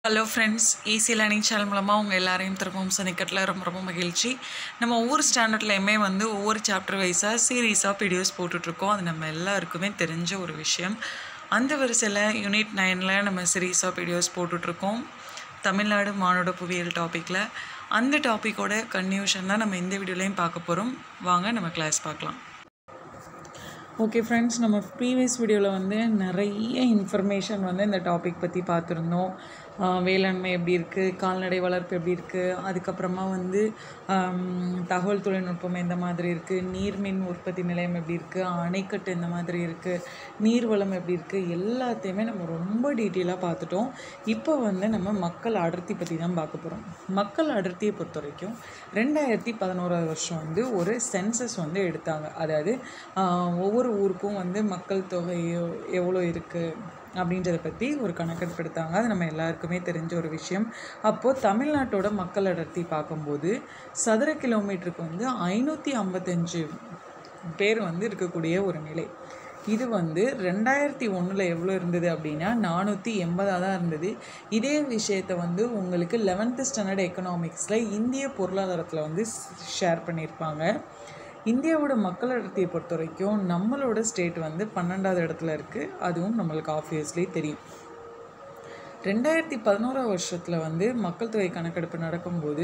hello friends easy learning channel மூலமாக உங்கள் எல்லாரையும் திரும்பவும் சந்திக்கட்டில் ரொம்ப ரொம்ப மகிழ்ச்சி நம்ம ஒவ்வொரு ஸ்டாண்டர்ட்லேயுமே வந்து ஒவ்வொரு சாப்டர் வைஸாக சீரீஸாக வீடியோஸ் போட்டுட்ருக்கோம் அது நம்ம எல்லாருக்குமே தெரிஞ்ச ஒரு விஷயம் அந்த வரிசையில் யூனிட் நைனில் நம்ம சீரீஸாக வீடியோஸ் போட்டுட்ருக்கோம் தமிழ்நாடு மானுட புவியியல் டாப்பிக்கில் அந்த டாப்பிக்கோட கன்யூஷன் தான் நம்ம இந்த வீடியோலையும் பார்க்க போகிறோம் வாங்க நம்ம கிளாஸ் பார்க்கலாம் ஓகே ஃப்ரெண்ட்ஸ் நம்ம ப்ரீவியஸ் வீடியோவில் வந்து நிறைய இன்ஃபர்மேஷன் வந்து இந்த டாபிக் பற்றி பார்த்துருந்தோம் ஆஹ் வேளாண்மை எப்படி இருக்குது கால்நடை வளர்ப்பு எப்படி இருக்குது அதுக்கப்புறமா வந்து ஆம், தகவல் தொழில்நுட்பம் எந்த மாதிரி இருக்குது நீர்மின் உற்பத்தி நிலையம் எப்படி இருக்குது அணைக்கட்டு எந்த மாதிரி இருக்குது நீர்வளம் எப்படி இருக்குது எல்லாத்தையுமே நம்ம ரொம்ப டீட்டெயிலாக பார்த்துட்டோம் இப்போ வந்து நம்ம மக்கள் அடர்த்தி பற்றி தான் பார்க்க போகிறோம் மக்கள் அடர்த்தியை பொறுத்த வரைக்கும் ரெண்டாயிரத்தி பதினோராவது வருஷம் வந்து ஒரு சென்சஸ் வந்து எடுத்தாங்க அதாவது ஆஹ், ஒவ்வொரு ஊருக்கும் வந்து மக்கள் தொகை எவ்- எவ்வளோ இருக்குது அப்படின்றத பற்றி ஒரு கணக்கெடுப்பு எடுத்தாங்க அது நம்ம எல்லாருக்குமே தெரிஞ்ச ஒரு விஷயம் அப்போது தமிழ்நாட்டோட மக்கள் அடர்த்தி பார்க்கும்போது சதுர கிலோமீட்டருக்கு வந்து ஐநூற்றி ஐம்பத்தஞ்சு பேர் வந்து இருக்கக்கூடிய ஒரு நிலை இது வந்து ரெண்டாயிரத்தி ஒன்றில் எவ்வளோ இருந்தது அப்படின்னா நானூற்றி எண்பதாக தான் இருந்தது இதே விஷயத்தை வந்து உங்களுக்கு லெவன்த்து ஸ்டாண்டர்ட் எக்கனாமிக்ஸில் இந்திய பொருளாதாரத்தில் வந்து ஷேர் பண்ணியிருப்பாங்க இந்தியாவோட மக்கள் அடர்த்தியை பொறுத்த வரைக்கும் நம்மளோட ஸ்டேட் வந்து பன்னெண்டாவது இடத்துல இருக்குது அதுவும் நம்மளுக்கு ஆப்வியஸ்லி தெரியும் ரெண்டாயிரத்தி பதினோராம் வருஷத்தில் வந்து மக்கள் தொகை கணக்கெடுப்பு நடக்கும்போது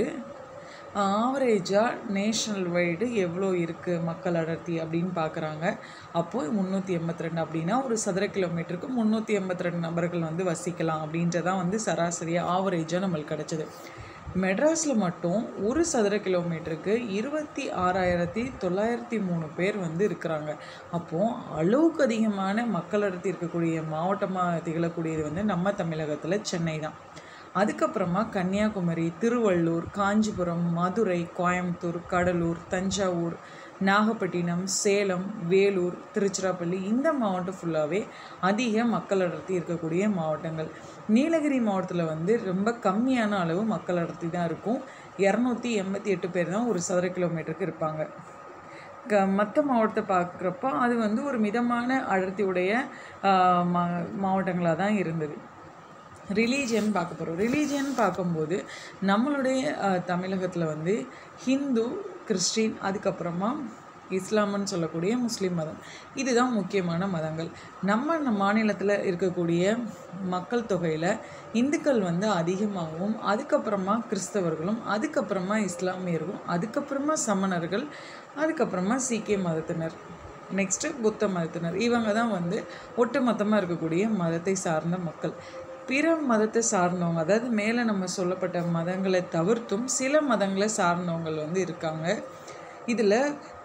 ஆவரேஜாக நேஷ்னல் வைடு எவ்வளோ இருக்குது மக்கள் அடர்த்தி அப்படின்னு பார்க்குறாங்க அப்போது முந்நூற்றி எண்பத்தி ரெண்டு அப்படின்னா ஒரு சதுர கிலோமீட்டருக்கு முந்நூற்றி எண்பத்தி ரெண்டு நபர்கள் வந்து வசிக்கலாம் அப்படின்றதான் வந்து சராசரியாக ஆவரேஜாக நம்மளுக்கு கிடச்சிது மெட்ராஸில் மட்டும் ஒரு சதுர கிலோமீட்டருக்கு இருபத்தி ஆறாயிரத்தி தொள்ளாயிரத்தி மூணு பேர் வந்து இருக்கிறாங்க அப்போது அளவுக்கு அதிகமான மக்கள் அடர்த்தி இருக்கக்கூடிய மாவட்டமாக திகழக்கூடியது வந்து நம்ம தமிழகத்தில் சென்னை தான் அதுக்கப்புறமா கன்னியாகுமரி திருவள்ளூர் காஞ்சிபுரம் மதுரை கோயம்புத்தூர் கடலூர் தஞ்சாவூர் நாகப்பட்டினம் சேலம் வேலூர் திருச்சிராப்பள்ளி இந்த மாவட்டம் ஃபுல்லாகவே அதிக மக்கள் அடர்த்தி இருக்கக்கூடிய மாவட்டங்கள் நீலகிரி மாவட்டத்தில் வந்து ரொம்ப கம்மியான அளவு மக்கள் அடர்த்தி தான் இருக்கும் இரநூத்தி எண்பத்தி எட்டு பேர் தான் ஒரு சதுர கிலோமீட்டருக்கு இருப்பாங்க க மற்ற மாவட்டத்தை பார்க்குறப்போ அது வந்து ஒரு மிதமான அடர்த்தியுடைய ஆஹ், மா மாவட்டங்களாக தான் இருந்தது ரிலீஜியன் பார்க்க போகிறோம் ரிலீஜியன் பார்க்கும்போது நம்மளுடைய தமிழகத்தில் வந்து ஹிந்து கிறிஸ்டின் அதுக்கப்புறமா இஸ்லாம்னு சொல்லக்கூடிய முஸ்லீம் மதம் இதுதான் முக்கியமான மதங்கள் நம்ம நம் மாநிலத்தில் இருக்கக்கூடிய மக்கள் தொகையில் இந்துக்கள் வந்து அதிகமாகவும் அதுக்கப்புறமா கிறிஸ்தவர்களும் அதுக்கப்புறமா இஸ்லாமியர்களும் அதுக்கப்புறமா சமணர்கள் அதுக்கப்புறமா சீக்கிய மதத்தினர் நெக்ஸ்ட்டு புத்த மதத்தினர் இவங்க தான் வந்து ஒட்டுமொத்தமாக இருக்கக்கூடிய மதத்தை சார்ந்த மக்கள் பிற மதத்தை சார்ந்தவங்க அதாவது மேலே நம்ம சொல்லப்பட்ட மதங்களை தவிர்த்தும் சில மதங்களை சார்ந்தவங்கள் வந்து இருக்காங்க இதில்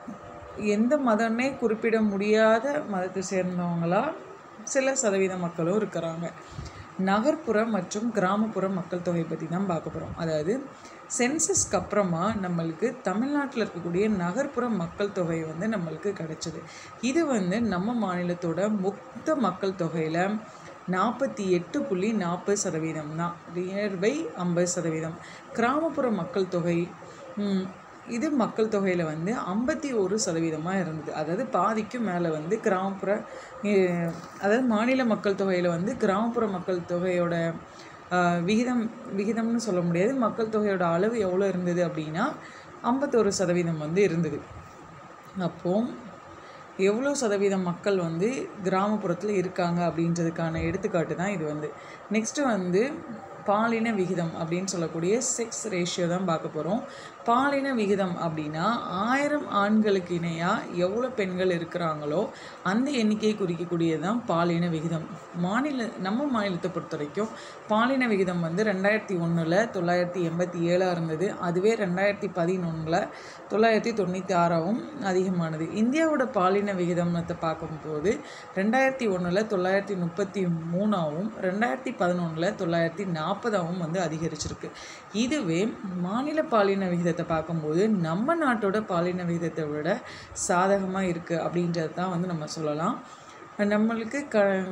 எந்த மதமே குறிப்பிட முடியாத மதத்தை சேர்ந்தவங்களா சில சதவீத மக்களும் இருக்கிறாங்க நகர்ப்புற மற்றும் கிராமப்புற மக்கள் தொகை பற்றி தான் பார்க்க போகிறோம் அதாவது சென்சஸ்க்கு அப்புறமா நம்மளுக்கு தமிழ்நாட்டில் இருக்கக்கூடிய நகர்ப்புற மக்கள் தொகை வந்து நம்மளுக்கு கிடைச்சது இது வந்து நம்ம மாநிலத்தோட மொத்த மக்கள் தொகையில் நாற்பத்தி எட்டு புள்ளி நாற்பது சதவீதம் தான் நியர்பை ஐம்பது சதவீதம் கிராமப்புற மக்கள் தொகை ம், இது மக்கள் தொகையில் வந்து ஐம்பத்தி ஒரு சதவீதமாக இருந்தது அதாவது பாதிக்கும் மேலே வந்து கிராமப்புற அஹ், அதாவது மாநில மக்கள் தொகையில் வந்து கிராமப்புற மக்கள் தொகையோட அஹ், விகிதம் விகிதம்னு சொல்ல முடியாது மக்கள் தொகையோட அளவு எவ்வளோ இருந்தது அப்படின்னா ஐம்பத்தோரு சதவீதம் வந்து இருந்தது அப்போ எவ்வளோ சதவீதம் மக்கள் வந்து கிராமப்புறத்தில் இருக்காங்க அப்படின்றதுக்கான எடுத்துக்காட்டு தான் இது வந்து நெக்ஸ்ட்டு வந்து பாலின விகிதம் அப்படின்னு சொல்லக்கூடிய செக்ஸ் ரேஷியோ தான் பார்க்க போகிறோம் பாலின விகிதம் அப்படின்னா ஆயிரம் ஆண்களுக்கு இணையாக எவ்வளோ பெண்கள் இருக்கிறாங்களோ அந்த எண்ணிக்கையை குறிக்கக்கூடியது தான் பாலின விகிதம் மாநில நம்ம மாநிலத்தை பொறுத்த வரைக்கும் பாலின விகிதம் வந்து ரெண்டாயிரத்தி ஒன்றில் தொள்ளாயிரத்தி எண்பத்தி ஏழாக இருந்தது அதுவே ரெண்டாயிரத்தி பதினொன்றில் தொள்ளாயிரத்தி தொண்ணூற்றி ஆறாகவும் அதிகமானது இந்தியாவோட பாலின விகிதத்தை பார்க்கும்போது ரெண்டாயிரத்தி ஒன்றில் தொள்ளாயிரத்தி முப்பத்தி மூணாகவும் ரெண்டாயிரத்தி பதினொன்றில் தொள்ளாயிரத்தி நாற்பதாகவும் வந்து அதிகரிச்சிருக்கு இதுவே மாநில பாலின விகிதத்தை பார்க்கும்போது நம்ம நாட்டோட பாலின விகிதத்தை விட சாதகமாக இருக்குது அப்படின்றது தான் வந்து நம்ம சொல்லலாம் நம்மளுக்கு க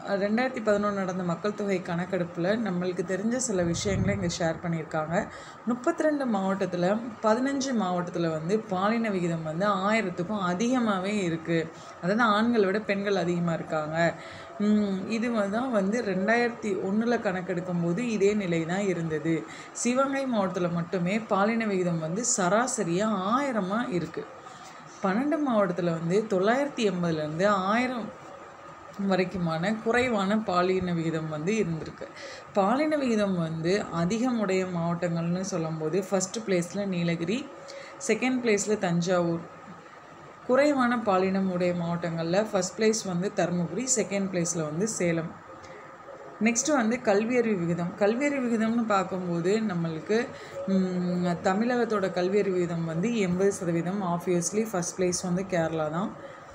ரெண்டாயிரத்தி பதினொன்று நடந்த மக்கள் தொகை கணக்கெடுப்பில் நம்மளுக்கு தெரிஞ்ச சில விஷயங்களை இங்கே ஷேர் பண்ணியிருக்காங்க முப்பத்தி ரெண்டு மாவட்டத்தில் பதினஞ்சு மாவட்டத்தில் வந்து பாலின விகிதம் வந்து ஆயிரத்துக்கும் அதிகமாகவே இருக்குது அதாவது ஆண்களை விட பெண்கள் அதிகமாக இருக்காங்க உம், இது தான் வந்து ரெண்டாயிரத்தி ஒன்றில் கணக்கெடுக்கும் போது இதே நிலை தான் இருந்தது சிவகங்கை மாவட்டத்தில் மட்டுமே பாலின விகிதம் வந்து சராசரியாக ஆயிரமாக இருக்குது பன்னெண்டு மாவட்டத்தில் வந்து தொள்ளாயிரத்தி எண்பதுலேருந்து ஆயிரம் வரைக்குமான குறைவான பாலின விகிதம் வந்து இருந்திருக்கு பாலின விகிதம் வந்து அதிகமுடைய மாவட்டங்கள்னு சொல்லும்போது ஃபஸ்ட்டு பிளேஸில் நீலகிரி செகண்ட் பிளேஸில் தஞ்சாவூர் குறைவான பாலினம் உடைய மாவட்டங்களில் ஃபஸ்ட் பிளேஸ் வந்து தருமபுரி செகண்ட் பிளேஸில் வந்து சேலம் நெக்ஸ்ட்டு வந்து கல்வியறிவு விகிதம் கல்வியறிவு விகிதம்னு பார்க்கும்போது நம்மளுக்கு ம், தமிழகத்தோட கல்வியறிவு விகிதம் வந்து எண்பது சதவீதம் ஆப்வியஸ்லி ஃபஸ்ட் பிளேஸ் வந்து கேரளா தான்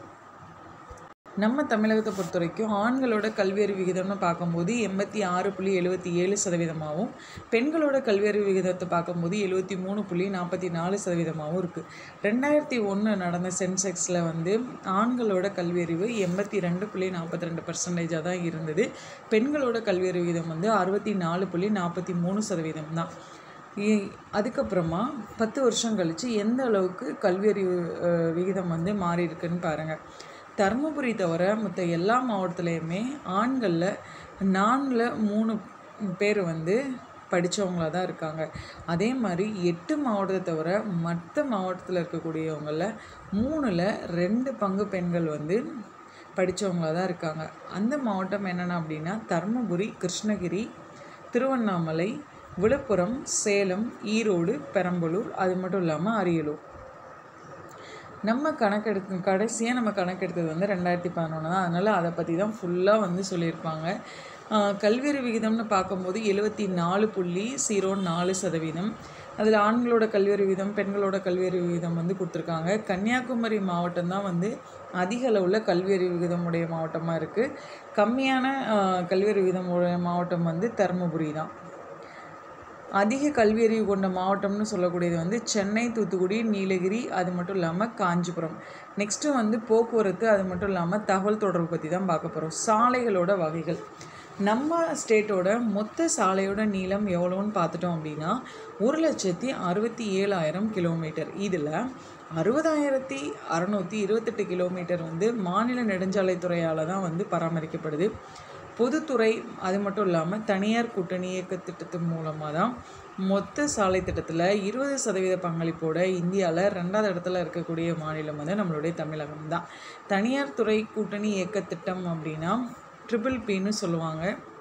நம்ம தமிழகத்தை பொறுத்த வரைக்கும் ஆண்களோட கல்வியறிவு விகிதம்னு பார்க்கும்போது எண்பத்தி ஆறு புள்ளி எழுபத்தி ஏழு சதவீதமாகவும் பெண்களோட கல்வியறிவு விகிதத்தை பார்க்கும்போது எழுபத்தி மூணு புள்ளி நாற்பத்தி நாலு சதவீதமாகவும் இருக்குது ரெண்டாயிரத்தி ஒன்று நடந்த சென்செக்ஸில் வந்து ஆண்களோட கல்வியறிவு எண்பத்தி ரெண்டு புள்ளி நாற்பத்தி ரெண்டு பர்சன்டேஜாக தான் இருந்தது பெண்களோட கல்வியறிவு விகிதம் வந்து அறுபத்தி நாலு புள்ளி நாற்பத்தி மூணு சதவீதம் தான் இ- அதுக்கப்புறமா பத்து வருஷம் கழித்து எந்த அளவுக்கு கல்வியறிவு அஹ், விகிதம் வந்து மாறி இருக்குன்னு பாருங்கள் தருமபுரி தவிர மற்ற எல்லா மாவட்டத்துலேயுமே ஆண்களில் நான்கில் மூணு பேர் வந்து படித்தவங்களாக தான் இருக்காங்க அதே மாதிரி எட்டு மாவட்டத்தை தவிர மற்ற மாவட்டத்தில் இருக்கக்கூடியவங்களில் மூணில் ரெண்டு பங்கு பெண்கள் வந்து படித்தவங்களாக தான் இருக்காங்க அந்த மாவட்டம் என்னென்ன அப்படின்னா தருமபுரி கிருஷ்ணகிரி திருவண்ணாமலை விழுப்புரம் சேலம் ஈரோடு பெரம்பலூர் அது மட்டும் இல்லாமல் அரியலூர் நம்ம கணக்கெடுத்து கடைசியாக நம்ம கணக்கெடுத்தது வந்து ரெண்டாயிரத்தி பதினொன்று தான் அதனால் அதை பற்றி தான் ஃபுல்லாக வந்து சொல்லியிருப்பாங்க ஆஹ் கல்வியறிவு விகிதம்னு பார்க்கும்போது எழுபத்தி நாலு புள்ளி ஜீரோ நாலு சதவீதம் அதில் ஆண்களோட கல்வியறிவு விகிதம் பெண்களோட கல்வியறிவு விகிதம் வந்து கொடுத்துருக்காங்க கன்னியாகுமரி மாவட்டம் தான் வந்து அதிக அளவில் கல்வியறிவு விகிதம் உடைய மாவட்டமாக இருக்குது கம்மியான ஆஹ் கல்வியறிவு விகிதம் உடைய மாவட்டம் வந்து தருமபுரி தான் அதிக கல்வியறிவு கொண்ட மாவட்டம்னு சொல்லக்கூடியது வந்து சென்னை தூத்துக்குடி நீலகிரி அது மட்டும் இல்லாமல் காஞ்சிபுரம் நெக்ஸ்ட்டு வந்து போக்குவரத்து அது மட்டும் இல்லாமல் தகவல் தொடர்பு பற்றி தான் பார்க்க போகிறோம் சாலைகளோட வகைகள் நம்ம ஸ்டேட்டோட மொத்த சாலையோட நீளம் எவ்வளோன்னு பார்த்துட்டோம் அப்படின்னா ஒரு லட்சத்தி அறுபத்தி ஏழாயிரம் கிலோமீட்டர் இதில் அறுபதாயிரத்தி அறநூற்றி இருபத்தெட்டு கிலோமீட்டர் வந்து மாநில நெடுஞ்சாலைத்துறையால் தான் வந்து பராமரிக்கப்படுது பொதுத்துறை அது மட்டும் இல்லாமல் தனியார் கூட்டணி இயக்க திட்டத்தின் மூலமாக தான் மொத்த சாலை திட்டத்தில் இருபது சதவீத பங்களிப்போட இந்தியாவில் ரெண்டாவது இடத்துல இருக்கக்கூடிய மாநிலம் வந்து நம்மளுடைய தமிழகம் தான் தனியார் துறை கூட்டணி இயக்க திட்டம் அப்படின்னா ட்ரிபிள் பின்னு சொல்லுவாங்க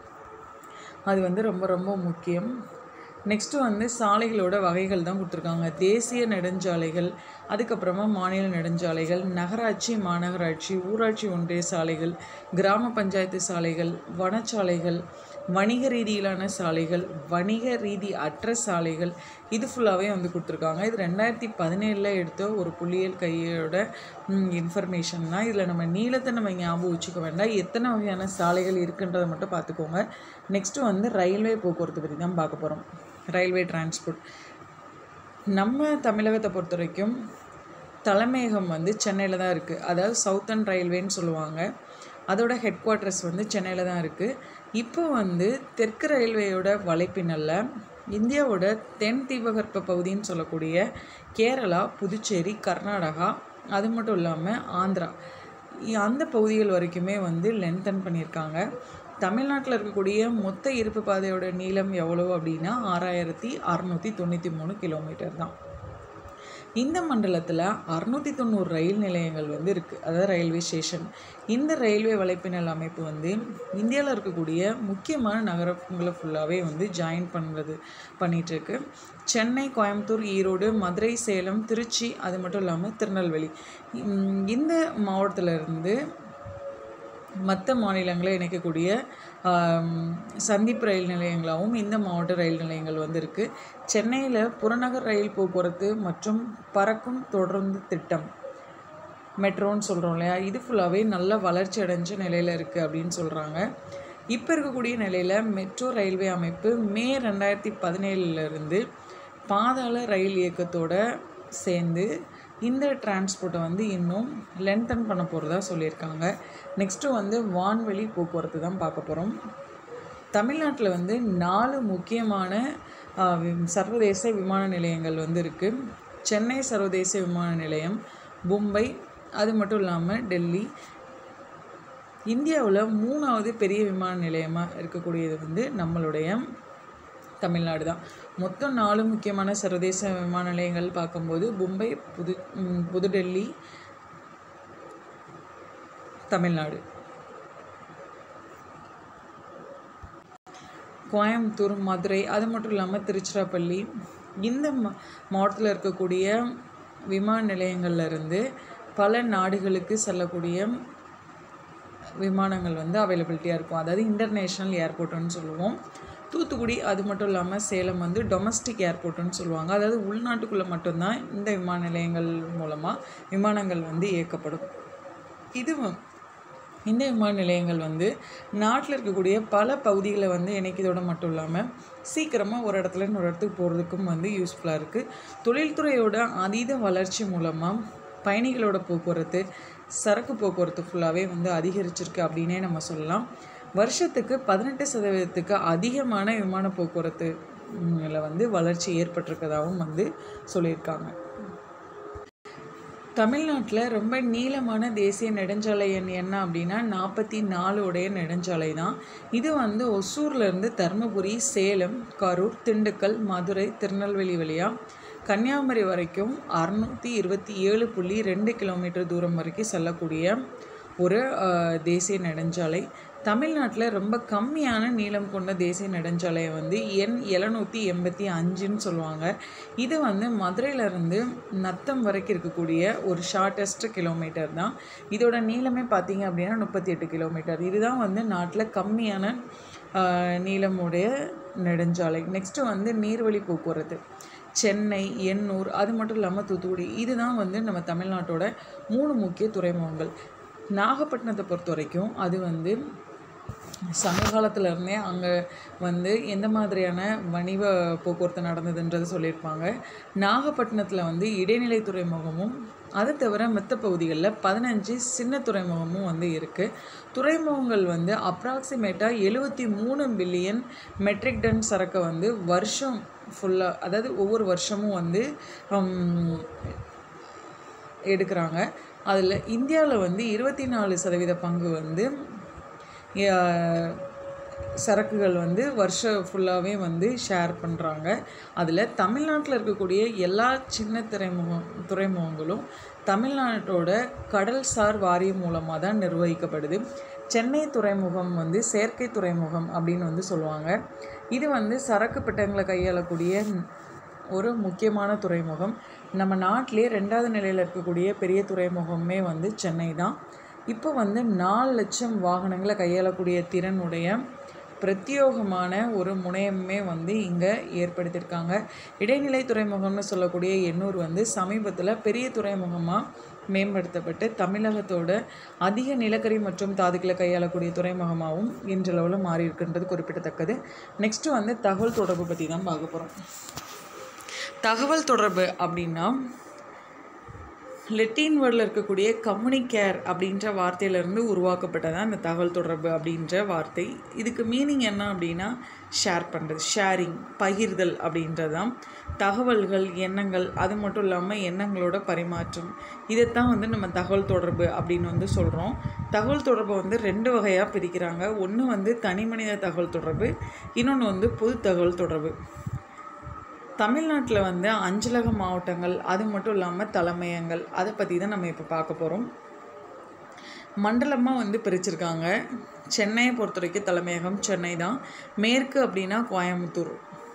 அது வந்து ரொம்ப ரொம்ப முக்கியம் நெக்ஸ்ட்டு வந்து சாலைகளோட வகைகள் தான் கொடுத்துருக்காங்க தேசிய நெடுஞ்சாலைகள் அதுக்கப்புறமா மாநில நெடுஞ்சாலைகள் நகராட்சி மாநகராட்சி ஊராட்சி ஒன்றிய சாலைகள் கிராம பஞ்சாயத்து சாலைகள் வனச்சாலைகள் வணிக ரீதியிலான சாலைகள் வணிக ரீதி அற்ற சாலைகள் இது ஃபுல்லாகவே வந்து கொடுத்துருக்காங்க இது ரெண்டாயிரத்தி பதினேழில் எடுத்த ஒரு புள்ளியியல் கையோட இன்ஃபர்மேஷன் தான் இதில் நம்ம நீளத்தை நம்ம ஞாபகம் வச்சுக்க வேண்டாம் எத்தனை வகையான சாலைகள் இருக்குன்றதை மட்டும் பார்த்துக்கோங்க நெக்ஸ்ட்டு வந்து ரயில்வே போக்குவரத்து பற்றி தான் பார்க்க போகிறோம் ரயில்வே டிரான்ஸ்போர்ட் நம்ம தமிழகத்தை பொறுத்த வரைக்கும் தலைமையகம் வந்து சென்னையில் தான் இருக்குது அதாவது சவுத்தர்ன் ரயில்வேன்னு சொல்லுவாங்க அதோட ஹெட் குவார்ட்டர்ஸ் வந்து சென்னையில் தான் இருக்குது இப்போ வந்து தெற்கு ரயில்வேயோட வலைப்பின்னலில் இந்தியாவோட தென் தீபகற்ப பகுதின்னு சொல்லக்கூடிய கேரளா புதுச்சேரி கர்நாடகா அது மட்டும் இல்லாமல் ஆந்திரா இ- அந்த பகுதிகள் வரைக்குமே வந்து லென்தன் பண்ணியிருக்காங்க தமிழ்நாட்டில் இருக்கக்கூடிய மொத்த இருப்பு பாதையோட நீளம் எவ்வளோ அப்படின்னா ஆறாயிரத்தி அறநூற்றி தொண்ணூற்றி மூணு கிலோமீட்டர் தான் இந்த மண்டலத்தில் அறுநூற்றி தொண்ணூறு ரயில் நிலையங்கள் வந்து இருக்குது அதாவது ரயில்வே ஸ்டேஷன் இந்த ரயில்வே வலைப்பின்னல் அமைப்பு வந்து இந்தியாவில் இருக்கக்கூடிய முக்கியமான நகரங்களை ஃபுல்லாகவே வந்து ஜாயின் பண்ணுறது பண்ணிகிட்ருக்கு சென்னை கோயம்புத்தூர் ஈரோடு மதுரை சேலம் திருச்சி அது மட்டும் இல்லாமல் திருநெல்வேலி உம், இந்த மாவட்டத்துல இருந்து மற்ற மாநிலங்களை இணைக்கக்கூடிய ஆம், சந்திப்பு ரயில் நிலையங்களாகவும் இந்த மாவட்ட ரயில் நிலையங்கள் வந்து இருக்குது சென்னையில் புறநகர் ரயில் போக்குவரத்து மற்றும் பறக்கும் தொடர்ந்து திட்டம் மெட்ரோன்னு சொல்கிறோம் இல்லையா இது ஃபுல்லாகவே நல்ல வளர்ச்சி அடைஞ்ச நிலையில் இருக்குது அப்படின்னு சொல்கிறாங்க இப்போ இருக்கக்கூடிய நிலையில் மெட்ரோ ரயில்வே அமைப்பு மே ரெண்டாயிரத்தி பதினேழுலேருந்து பாதாள ரயில் இயக்கத்தோட சேர்ந்து இந்த டிரான்ஸ்போர்ட்டை வந்து இன்னும் லென்த்தன் பண்ண போகிறதா சொல்லியிருக்காங்க நெக்ஸ்ட்டு வந்து வான்வெளி போக்குவரத்து தான் பார்க்க போகிறோம் தமிழ்நாட்டில் வந்து நாலு முக்கியமான ஆஹ், வி- சர்வதேச விமான நிலையங்கள் வந்து இருக்குது சென்னை சர்வதேச விமான நிலையம் மும்பை அது மட்டும் இல்லாமல் டெல்லி இந்தியாவில் மூணாவது பெரிய விமான நிலையமாக இருக்கக்கூடியது வந்து நம்மளுடைய தமிழ்நாடு தான் மொத்தம் நாலு முக்கியமான சர்வதேச விமான நிலையங்கள் பார்க்கும்போது மும்பை புது ம், புதுடெல்லி தமிழ்நாடு கோயம்புத்தூர் மதுரை அது மட்டும் இல்லாமல் திருச்சிராப்பள்ளி இந்த மா மாவட்டத்தில் இருக்கக்கூடிய விமான நிலையங்கள்ல இருந்து பல நாடுகளுக்கு செல்லக்கூடிய விமானங்கள் வந்து அவைலபிலிட்டியாக இருக்கும் அதாவது இன்டர்நேஷ்னல் ஏர்போர்ட்டுன்னு சொல்லுவோம் தூத்துக்குடி அது மட்டும் இல்லாமல் சேலம் வந்து டொமஸ்டிக் ஏர்போர்ட்டுன்னு சொல்லுவாங்க அதாவது உள்நாட்டுக்குள்ளே மட்டும்தான் இந்த விமான நிலையங்கள் மூலமாக விமானங்கள் வந்து இயக்கப்படும் இது வ- இந்த விமான நிலையங்கள் வந்து நாட்டில் இருக்கக்கூடிய பல பகுதிகளை வந்து இணைக்கிறதோட மட்டும் இல்லாமல் சீக்கிரமாக ஒரு இடத்துல இன்னொரு இடத்துக்கு போகிறதுக்கும் வந்து யூஸ்ஃபுல்லாக இருக்குது தொழில்துறையோட அதீத வளர்ச்சி மூலமாக பயணிகளோட போக்குவரத்து சரக்கு போக்குவரத்து ஃபுல்லாகவே வந்து அதிகரிச்சிருக்கு அப்படின்னே நம்ம சொல்லலாம் வருஷத்துக்கு பதினெட்டு சதவீதத்துக்கு அதிகமான விமான போக்குவரத்து ம், ல வந்து வளர்ச்சி ஏற்பட்டிருக்கதாகவும் வந்து சொல்லியிருக்காங்க தமிழ்நாட்டில் ரொம்ப நீளமான தேசிய நெடுஞ்சாலை எண் என்ன அப்படின்னா நாற்பத்தி நாலு உடைய நெடுஞ்சாலை தான் இது வந்து ஒசூர்லேருந்து தருமபுரி சேலம் கரூர் திண்டுக்கல் மதுரை திருநெல்வேலி வழியா கன்னியாகுமரி வரைக்கும் அறுநூற்றி இருபத்தி ஏழு புள்ளி ரெண்டு கிலோமீட்டர் தூரம் வரைக்கும் செல்லக்கூடிய ஒரு அஹ், தேசிய நெடுஞ்சாலை தமிழ்நாட்டில் ரொம்ப கம்மியான நீளம் கொண்ட தேசிய நெடுஞ்சாலையை வந்து எண் எழுநூற்றி எண்பத்தி அஞ்சுன்னு சொல்லுவாங்க இது வந்து மதுரையிலேருந்து நத்தம் வரைக்கும் இருக்கக்கூடிய ஒரு ஷார்ட்டஸ்ட் கிலோமீட்டர் தான் இதோட நீளமே பார்த்தீங்க அப்படின்னா முப்பத்தி எட்டு கிலோமீட்டர் இதுதான் வந்து நாட்டில் கம்மியான ஆஹ், நீளமுடைய நெடுஞ்சாலை நெக்ஸ்ட்டு வந்து நீர்வழி போக்குவரத்து சென்னை எண்ணூர் அது மட்டும் இல்லாமல் தூத்துக்குடி இதுதான் வந்து நம்ம தமிழ்நாட்டோட மூணு முக்கிய துறைமுகங்கள் நாகப்பட்டினத்தை பொறுத்த வரைக்கும் அது வந்து சங்க காலத்துல இருந்தே அங்கே வந்து எந்த மாதிரியான வணிக போக்குவரத்து நடந்ததுன்றது சொல்லியிருப்பாங்க நாகப்பட்டினத்தில் வந்து இடைநிலை துறைமுகமும் அதை தவிர மற்ற பகுதிகளில் பதினஞ்சு சின்ன துறைமுகமும் வந்து இருக்குது துறைமுகங்கள் வந்து அப்ராக்சிமேட்டாக எழுபத்தி மூணு பில்லியன் மெட்ரிக் டன் சரக்கை வந்து வருஷம் ஃபுல்லாக அதாவது ஒவ்வொரு வருஷமும் வந்து ஹம், எடுக்கிறாங்க அதில் இந்தியாவில் வந்து இருபத்தி நாலு சதவீத பங்கு வந்து அஹ், சரக்குகள் வந்து வருஷம் ஃபுல்லாகவே வந்து ஷேர் பண்ணுறாங்க அதில் தமிழ்நாட்டில் இருக்கக்கூடிய எல்லா சின்ன துறைமுகம் துறைமுகங்களும் தமிழ்நாட்டோட கடல்சார் வாரியம் மூலமாக தான் நிர்வகிக்கப்படுது சென்னை துறைமுகம் வந்து செயற்கை துறைமுகம் அப்படின்னு வந்து சொல்லுவாங்க இது வந்து சரக்கு பெட்டகங்களை கையாளக்கூடிய ஒரு முக்கியமான துறைமுகம் நம்ம நாட்டிலே ரெண்டாவது நிலையில் இருக்கக்கூடிய பெரிய துறைமுகமே வந்து சென்னை தான் இப்போ வந்து நாலு லட்சம் வாகனங்களை கையாளக்கூடிய திறனுடைய பிரத்யோகமான ஒரு முனையமே வந்து இங்கே ஏற்படுத்தியிருக்காங்க இடைநிலை துறைமுகம்னு சொல்லக்கூடிய எண்ணூர் வந்து சமீபத்தில் பெரிய துறைமுகமாக மேம்படுத்தப்பட்டு தமிழகத்தோட அதிக நிலக்கரி மற்றும் தாதுக்களை கையாளக்கூடிய துறைமுகமாகவும் இன்றளவில் மாறி இருக்குன்றது குறிப்பிடத்தக்கது நெக்ஸ்ட்டு வந்து தகவல் தொடர்பு பற்றி தான் பார்க்க போகிறோம் தகவல் தொடர்பு அப்படின்னா லெட்டின் வேர்டில் இருக்கக்கூடிய கம்யூனிகேர் அப்படின்ற வார்த்தையிலேருந்து உருவாக்கப்பட்டதான் இந்த தகவல் தொடர்பு அப்படின்ற வார்த்தை இதுக்கு மீனிங் என்ன அப்படின்னா ஷேர் பண்ணுறது ஷேரிங் பகிர்தல் அப்படின்றதான் தகவல்கள் எண்ணங்கள் அது மட்டும் இல்லாமல் எண்ணங்களோட பரிமாற்றம் இதைத்தான் வந்து நம்ம தகவல் தொடர்பு அப்படின்னு வந்து சொல்கிறோம் தகவல் தொடர்பை வந்து ரெண்டு வகையாக பிரிக்கிறாங்க ஒன்று வந்து தனிமனித தகவல் தொடர்பு இன்னொன்று வந்து பொது தகவல் தொடர்பு தமிழ்நாட்டில் வந்து அஞ்சலக மாவட்டங்கள் அது மட்டும் இல்லாமல் தலைமையங்கள் அதை பற்றி தான் நம்ம இப்போ பார்க்க போகிறோம் மண்டலமாக வந்து பிரிச்சிருக்காங்க சென்னையை பொறுத்த வரைக்கும் தலைமையகம் சென்னை தான் மேற்கு அப்படின்னா கோயம்புத்தூர்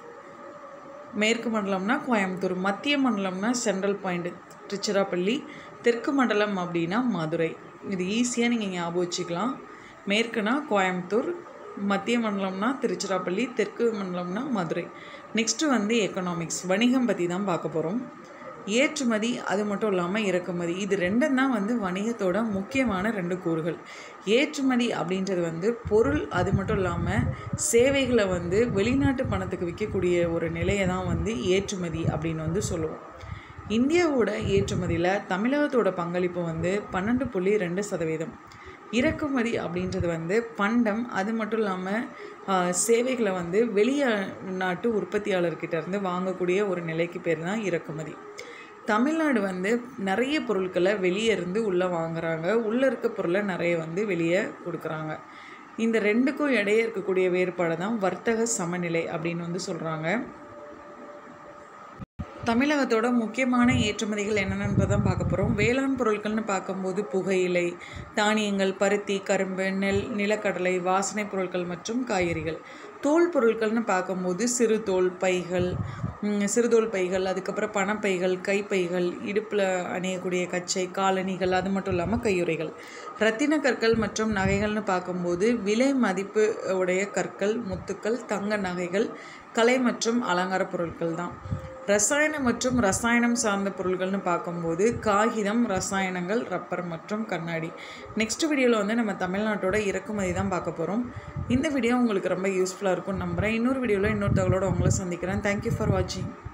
மேற்கு மண்டலம்னா கோயம்புத்தூர் மத்திய மண்டலம்னா சென்ட்ரல் பாயிண்ட் திருச்சிராப்பள்ளி தெற்கு மண்டலம் அப்படின்னா மதுரை இது ஈஸியாக நீங்கள் ஞாபகம் வச்சுக்கலாம் மேற்குனா கோயம்புத்தூர் மத்திய மண்டலம்னா திருச்சிராப்பள்ளி தெற்கு மண்டலம்னா மதுரை நெக்ஸ்ட்டு வந்து எக்கனாமிக்ஸ் வணிகம் பற்றி தான் பார்க்க போகிறோம் ஏற்றுமதி அது மட்டும் இல்லாமல் இறக்குமதி இது ரெண்டும் தான் வந்து வணிகத்தோட முக்கியமான ரெண்டு கூறுகள் ஏற்றுமதி அப்படின்றது வந்து பொருள் அது மட்டும் இல்லாமல் சேவைகளை வந்து வெளிநாட்டு பணத்துக்கு விற்கக்கூடிய ஒரு நிலையை தான் வந்து ஏற்றுமதி அப்படின்னு வந்து சொல்லுவோம் இந்தியாவோட ஏற்றுமதியில் தமிழகத்தோட பங்களிப்பு வந்து பன்னெண்டு புள்ளி ரெண்டு சதவீதம் இறக்குமதி அப்படின்றது வந்து பண்டம் அது மட்டும் இல்லாமல் சேவைகளை வந்து வெளிய நாட்டு உற்பத்தியாளர்கிட்ட இருந்து வாங்கக்கூடிய ஒரு நிலைக்கு பேர் தான் இறக்குமதி தமிழ்நாடு வந்து நிறைய பொருட்களை வெளியே இருந்து உள்ளே வாங்குறாங்க உள்ளே இருக்க பொருளை நிறைய வந்து வெளியே கொடுக்குறாங்க இந்த ரெண்டுக்கும் இடையே இருக்கக்கூடிய வேறுபாடு தான் வர்த்தக சமநிலை அப்படின்னு வந்து சொல்கிறாங்க தமிழகத்தோட முக்கியமான ஏற்றுமதிகள் என்னென்னதான் பார்க்க போகிறோம் வேளாண் பொருட்கள்னு பார்க்கும்போது புகையிலை தானியங்கள் பருத்தி கரும்பு நெல் நிலக்கடலை வாசனை பொருட்கள் மற்றும் காய்கறிகள் தோல் பொருட்கள்னு பார்க்கும்போது சிறு தோல் பைகள் சிறுதோல் பைகள் அதுக்கப்புறம் பணப்பைகள் கைப்பைகள் இடுப்பில் அணியக்கூடிய கச்சை காலணிகள் அது மட்டும் இல்லாமல் கையுறைகள் ரத்தின கற்கள் மற்றும் நகைகள்னு பார்க்கும்போது விலை மதிப்பு உடைய கற்கள் முத்துக்கள் தங்க நகைகள் கலை மற்றும் அலங்கார பொருட்கள் தான் ரசாயனம் மற்றும் ரசாயனம் சார்ந்த பொருட்கள்னு பார்க்கும்போது காகிதம் ரசாயனங்கள் ரப்பர் மற்றும் கண்ணாடி நெக்ஸ்ட் வீடியோவில் வந்து நம்ம தமிழ்நாட்டோட இறக்குமதி தான் பார்க்க போகிறோம் இந்த வீடியோ உங்களுக்கு ரொம்ப யூஸ்ஃபுல்லாக இருக்கும்னு நம்புகிறேன் இன்னொரு வீடியோவில் இன்னொரு தகவலோட உங்களை சந்திக்கிறேன் தேங்க்யூ ஃபார் வாட்சிங்